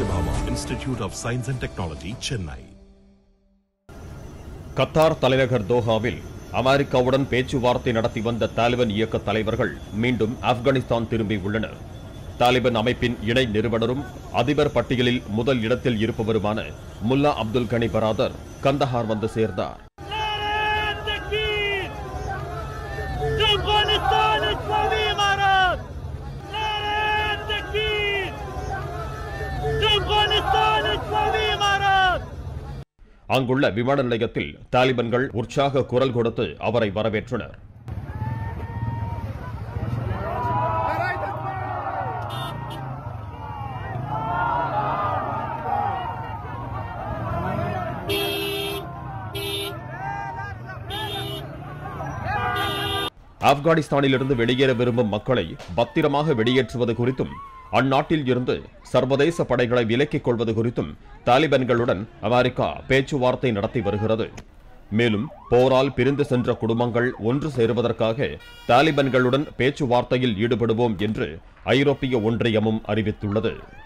Satyabhama Institute of Science and Technology, Chennai. Qatar தலைநகர் தோஹாவில் அமெரிக்காவுடன் பேச்சுவார்த்தை நடத்தி வந்த தாலிபான் இயக்க தலைவர்கள் மீண்டும் ஆப்கானிஸ்தான் திரும்பியுள்ளனர் தாலிபான் அமைப்பின் இணை நிறுவனரும் அதிபர் பட்டியலில் முதல் இடத்தில் இருப்பவருமான முல்லா அப்துல் கனி பராதர் கந்தஹார் வந்து சேர்ந்தார் تكبير افغانستان اسلامی امارات نعره تکبیر افغانستان اسلامی امارات அங்குள்ள விமான நிலையத்தில் தாலிபான்கள் உற்சாக குரல் கொடுத்து அவரை வரவேற்றனர் ஆப்கானிஸ்தானிலிருந்து வெளியேற விரும்பும் மக்களை பத்திரமாக வெளியேற்றுவது குறித்தும் அந்நாட்டில் இருந்து சர்வதேச படைகளை விலக்கிக் கொள்வது குறித்தும் தாலிபான்களுடன் அமெரிக்கா பேச்சுவார்த்தை நடத்தி வருகிறது மேலும் போரால் பிரிந்து சென்ற குடும்பங்கள் ஒன்று சேருவதற்காக தாலிபான்களுடன் பேச்சுவார்த்தையில் ஈடுபடுவோம் என்று ஐரோப்பிய ஒன்றியமும் அறிவித்துள்ளது